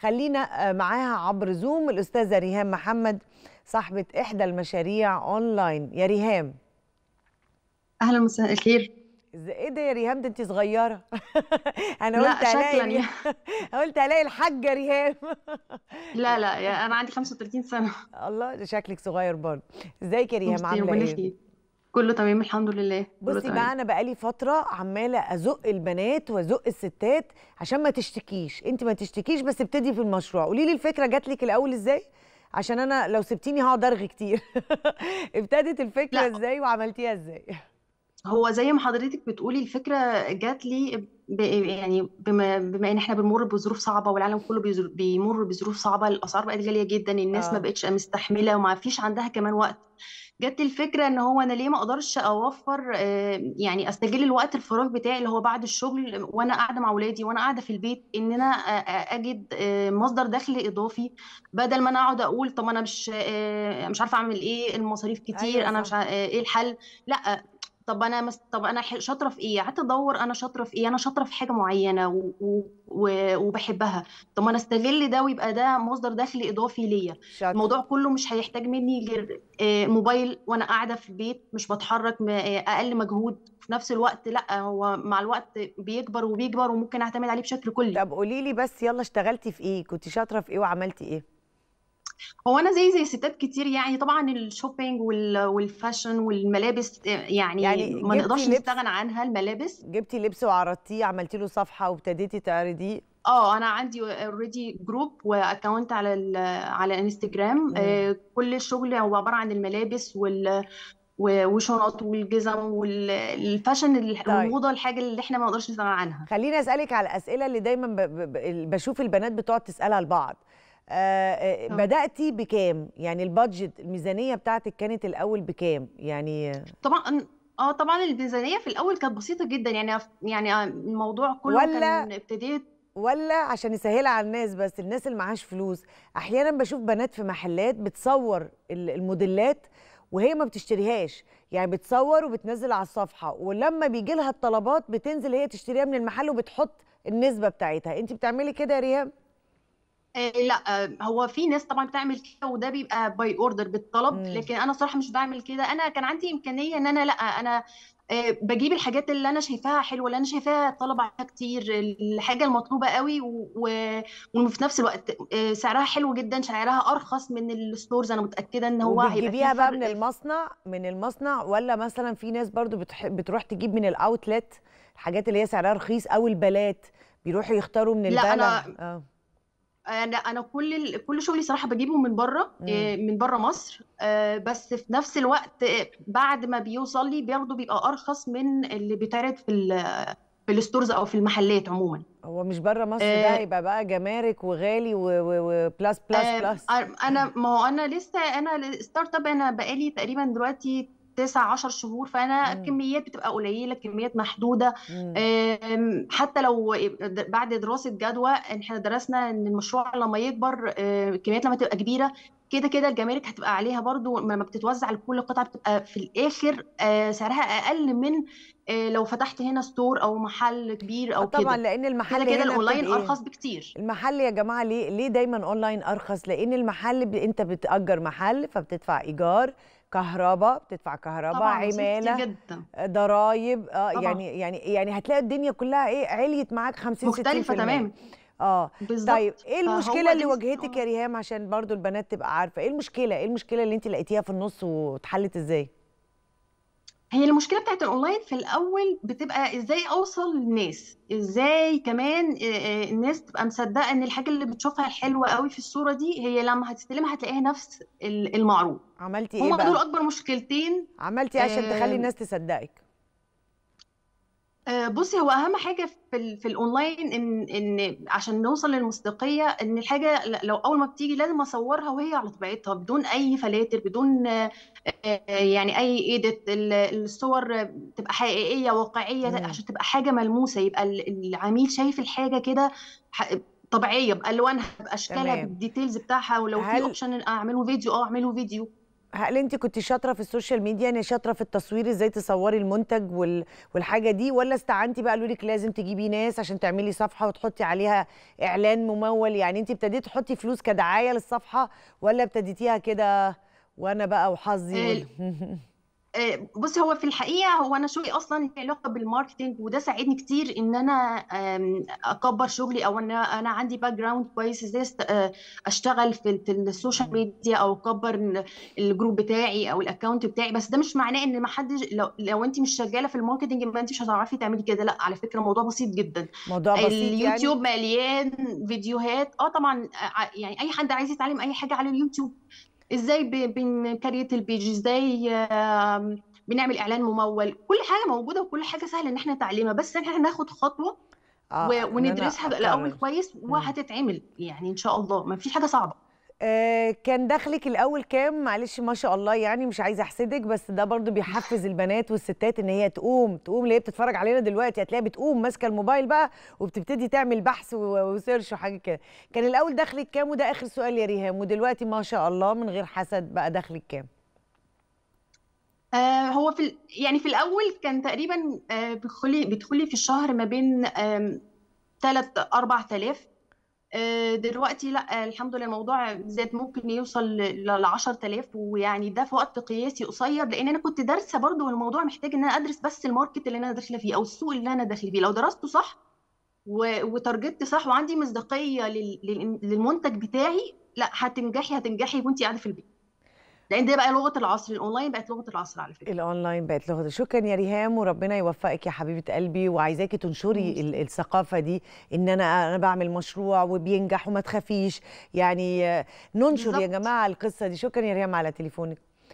خلينا آه، معاها عبر زوم الاستاذه ريهام محمد صاحبه احدى المشاريع اونلاين يا ريهام اهلا مساء الخير إز- ايه ده يا ريهام ده انت صغيره انا لا قلت الاقي شكلا يعني قلت الاقي الحاجه ريهام لا لا يا انا عندي 35 سنه الله ده شكلك صغير برضه ازيك يا ريهام ميرسي عامله ربنا ايه يخليك كله تمام الحمد لله كله بصي بقى تمام انا بقالي فتره عماله ازق البنات وازق الستات عشان ما تشتكيش انت ما تشتكيش بس ابتدي في المشروع قولي لي الفكره جات لك الاول ازاي عشان انا لو سبتيني هقعد ارغي كتير ابتدت الفكره لا ازاي وعملتيها ازاي هو زي ما حضرتك بتقولي الفكره جات لي ب... يعني بما بما ان احنا بنمر بظروف صعبه والعالم كله بيزر... بيمر بظروف صعبه الاسعار بقت غاليه جدا الناس ما اه بقتش مستحمله وما فيش عندها كمان وقت جت الفكره ان هو انا ليه ما اقدرش اوفر آه، يعني استغل الوقت الفراغ بتاعي اللي هو بعد الشغل وانا قاعده مع اولادي وانا قاعده في البيت ان انا آه، آه، اجد آه، مصدر دخل اضافي بدل ما انا اقعد اقول طب انا مش آه، مش عارفه اعمل ايه المصاريف كتير ايوه انا مش صح ع- آه، ايه الحل لا طب انا مس... طب انا ح- شاطره في ايه قعدت ادور انا شاطره في ايه انا شاطره في حاجه معينه و... و... و... وبحبها طب ما انا استغل ده ويبقى ده مصدر دخل اضافي ليا شاطر الموضوع كله مش هيحتاج مني غير آه، موبايل وانا قاعده في البيت مش بتحرك م- آه، اقل مجهود في نفس الوقت لا هو مع الوقت بيكبر وبيكبر وممكن اعتمد عليه بشكل كلي طب قولي لي بس يلا اشتغلتي في ايه كنت شاطره في ايه وعملتي ايه هو انا زي زي ستات كتير يعني طبعا الشوبينج وال... والفاشن والملابس آه، يعني يعني ما جبتي نقدرش لبس نستغنى عنها الملابس جبتي لبس وعرضتيه عملتي له صفحه وابتديتي تعرضيه اه انا عندي اوريدي جروب واكونت على ال على انستجرام امم آه، كل الشغل هو عباره عن الملابس وال و- وشنط والجزم والفاشن طيب والموضه الحاجه اللي احنا ما نقدرش نستغنى عنها خليني اسالك على الاسئله اللي دايما ب... ب... ب... بشوف البنات بتقعد تسالها لبعض آه، آه، اه بداتي بكام يعني البادجت الميزانيه بتاعتك كانت الاول بكام يعني طبعا اه طبعا الميزانيه في الاول كانت بسيطه جدا يعني يعني الموضوع كله ولا كان ابتديت ولا عشان يسهلها على الناس بس الناس اللي معاش فلوس احيانا بشوف بنات في محلات بتصور ال- الموديلات وهي ما بتشتريهاش يعني بتصور وبتنزل على الصفحه ولما بيجي لها الطلبات بتنزل هي تشتريها من المحل وبتحط النسبه بتاعتها انت بتعملي كده يا ريهام آه لا آه هو في ناس طبعا بتعمل كده وده بيبقى باي اوردر بالطلب امم لكن انا صراحه مش بعمل كده انا كان عندي امكانيه ان انا لا انا آه بجيب الحاجات اللي انا شايفاها حلوه اللي انا شايفاها طلب عليها كتير الحاجه المطلوبه قوي و- و- وفي نفس الوقت آه سعرها حلو جدا سعرها ارخص من الستورز انا متاكده ان هو هيبقى فيه وبتجيبيها بقى من فرق المصنع من المصنع ولا مثلا في ناس برضو بتح... بتروح تجيب من الاوتلت الحاجات اللي هي سعرها رخيص او البلات بيروحوا يختاروا من لا البلد انا اه انا انا كل ال- كل شغلي صراحه بجيبه من بره امم إيه، من بره مصر آه، بس في نفس الوقت إيه، بعد ما بيوصل لي برضه بيبقى ارخص من اللي بيتعرض في ال- في الستورز او في المحلات عموما هو مش بره مصر ده آه، هيبقى بقى جمارك وغالي و- و- وبلس بلس آه، بلس انا ما هو انا لسه انا ستارت اب انا بقالي تقريبا دلوقتي تسع عشر شهور فانا امم كميات بتبقى قليله كميات محدوده امم آم، حتى لو د- بعد دراسه جدوى احنا درسنا ان المشروع لما يكبر آه، الكميات لما تبقى كبيره كده كده الجمارك هتبقى عليها برضو لما بتتوزع لكل قطعه بتبقى في الاخر آه، سعرها اقل من آه، لو فتحت هنا ستور او محل كبير اه او طبعا كده لان كده المحل كده هنا الاونلاين بتبقى ايه ارخص بكتير المحل يا جماعه ليه ليه دايما اونلاين ارخص لان المحل ب... انت بتأجر محل فبتدفع ايجار كهرباء بتدفع كهرباء طبعا مصاريف كتير عماله جدا ضرايب اه طبعا يعني يعني يعني هتلاقي الدنيا كلها ايه عليت معاك 50 مختلفة 60% تماما اه طيب بالظبط ايه المشكله فهو اللي دي واجهتك يا ريهام عشان برضو البنات تبقى عارفه ايه المشكله ايه المشكله اللي انت لقيتيها في النص واتحلت ازاي هي المشكله بتاعت الاونلاين في الاول بتبقى ازاي اوصل للناس ازاي كمان آه، آه، الناس تبقى مصدقه ان الحاجه اللي بتشوفها الحلوه قوي في الصوره دي هي لما هتستلمها هتلاقيها نفس ال- المعروض عملتي ايه هما دول بقى اكبر مشكلتين عملتي ايه عشان تخلي آه، الناس تصدقك آه، بصي هو اهم حاجه في ال في الاونلاين ان ان عشان نوصل للمصداقيه ان الحاجه ل- لو اول ما بتيجي لازم اصورها وهي على طبيعتها بدون اي فلاتر بدون آه، آه، يعني اي ايديت الصور تبقى حقيقيه واقعيه امم عشان تبقى حاجه ملموسه يبقى ال- العميل شايف الحاجه كده ح- طبيعيه بالوانها باشكالها تمام بالديتيلز بتاعها ولو في هل اوبشن اعمله فيديو اه اعمله فيديو هل انت كنت شاطره في السوشيال ميديا يعني شاطره في التصوير ازاي تصوري المنتج وال... والحاجه دي ولا استعنتي بقى قالوا لك لازم تجيبي ناس عشان تعملي صفحه وتحطي عليها اعلان ممول يعني انت ابتديتي تحطي فلوس كدعايه للصفحه ولا ابتديتيها كده وانا بقى وحظي وال... آه، بصي هو في الحقيقه هو انا شغلي اصلا له علاقه بالماركتينج وده ساعدني كتير ان انا آم، اكبر شغلي او ان انا عندي باك جراوند كويس ازاي است- آه، اشتغل في في السوشيال ميديا او اكبر ال- الجروب بتاعي او الاكونت بتاعي بس ده مش معناه ان ما حدش لو لو انت مش شغاله في الماركتينج ما انت مش هتعرفي تعملي كده لا على فكره الموضوع بسيط جدا موضوع بسيط يعني اليوتيوب مليان فيديوهات اه طبعا ع- يعني اي حد عايز يتعلم اي حاجه على اليوتيوب ازاي ب- بنكريت البيج ازاي آم، بنعمل اعلان ممول كل حاجه موجوده وكل حاجه سهله ان احنا نتعلمها بس احنا ناخد خطوه اه و- ان انا وندرسها الاول اقرر كويس مم. وهتتعمل يعني ان شاء الله ما فيش حاجه صعبه آه، كان دخلك الاول كام معلش ما شاء الله يعني مش عايزه احسدك بس ده برضو بيحفز البنات والستات ان هي تقوم تقوم اللي هي بتتفرج علينا دلوقتي هتلاقيها بتقوم ماسكه الموبايل بقى وبتبتدي تعمل بحث و- وسيرش وحاجه كده كان الاول دخلك كام وده اخر سؤال يا ريهام ودلوقتي ما شاء الله من غير حسد بقى دخلك كام آه هو في ال- يعني في الاول كان تقريبا آه بيدخلي بيدخلي في الشهر ما بين 3 4000 آه، دلوقتي لا آه، الحمد لله الموضوع زاد ممكن يوصل ل 10000 ويعني ده في وقت قياسي قصير لان انا كنت دارسه برضو الموضوع محتاج ان انا ادرس بس الماركت اللي انا داخله فيه او السوق اللي انا داخله فيه لو درسته صح و- وتارجت صح وعندي مصداقيه لل- لل- للمنتج بتاعي لا هتنجحي هتنجحي وانت قاعده في البيت لان ده بقى لغه العصر الاونلاين بقت لغه العصر على فكره الاونلاين بقت لغه شكرا يا ريهام وربنا يوفقك يا حبيبه قلبي وعايزاكي تنشري ال- الثقافه دي ان انا انا بعمل مشروع وبينجح وما تخافيش يعني آه، ننشر يا بالظبط جماعه القصه دي شكرا يا ريهام على تليفونك